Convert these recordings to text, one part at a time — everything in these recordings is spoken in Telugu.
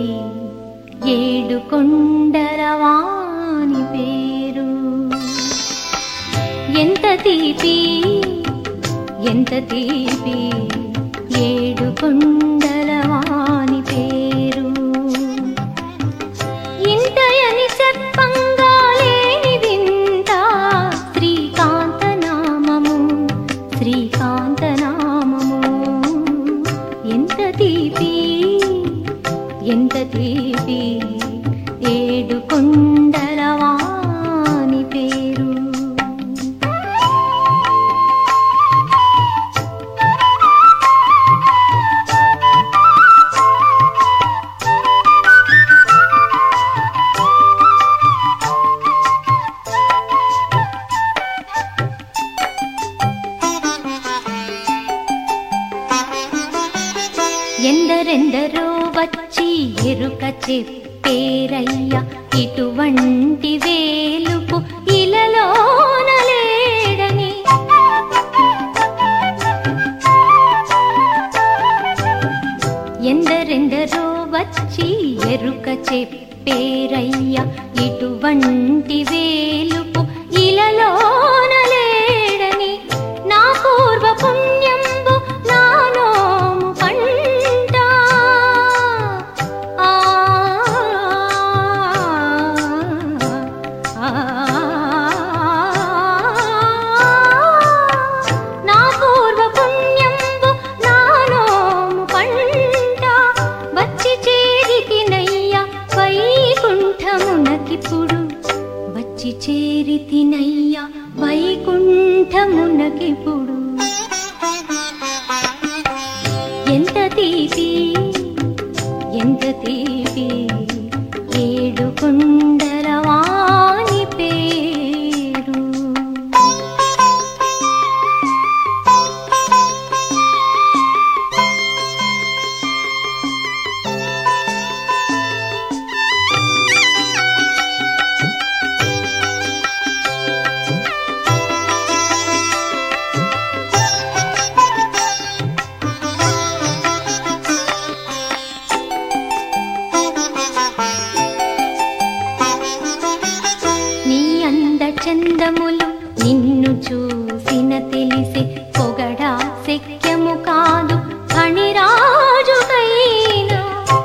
ఏడు కొండలవాని పేరు ఎంత తీపి ఎంత తీపి ఏడు కొండలవాని పేరు ఇంతయని చెప్పంగా లేని వింత శ్రీకాంత నామము శ్రీకాంత నామము ఎంత తీపి ఎంత తీపి ఏడు కొండలవాని పేరు ఎందరెందరో వచ్చి ఎరుక చెప్పేరయ్య ఇటువంటి వేలుపు ఇలలోన లేడని ఎందరెందరో వచ్చి ఎరుక చెప్పేరయ్య ఇటువంటి వేలుపు ఇలలోన లేడని నా పూర్వ పుణ్యంబు నా నోము పంట ఆ, ఆ, నా పూర్వ పుణ్యంబు నా నోము పంట వచ్చి చేరితినయ్య వైకుంఠమునకిప్పుడు వచ్చి చేరితినయ్య వైకుంఠమునకిప్పుడు ఎంత తీపి ఎంత తీపి ఏడు కొండలవాని పేరు నీ అంద చందములు నిన్ను చూసిన తెలిసే పొగడా శక్యము కాదు ఫణిరాజుకైనా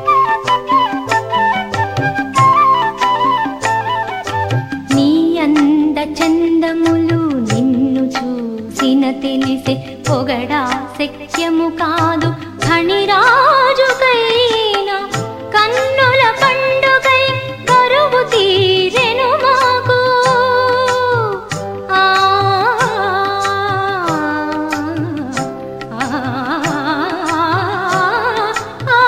నీ అంద చందములు నిన్ను చూసిన తెలిసే పొగడా శక్యము కాదు ఫణిరాజుకైనా కన్నుల పండుగై కరువు తీరెను మాకు ఆ, ఆ, ఆ,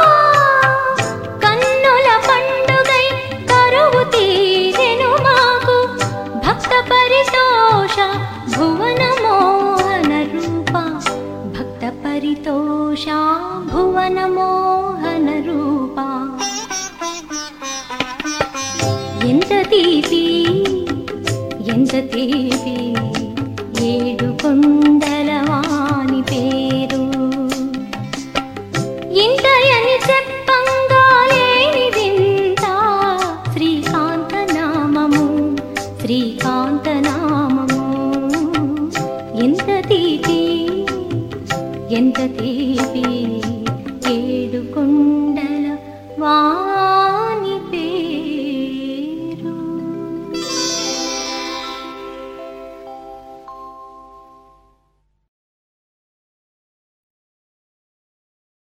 కన్నుల పండుగై కరువు తీరెను మాకు భక్త పరితోష భువన మోహన రూప భక్త పరితోష భువన మోహన రూప ఎంత తీపి ఎంత తీపి ఏడు కొండలవాని పేరు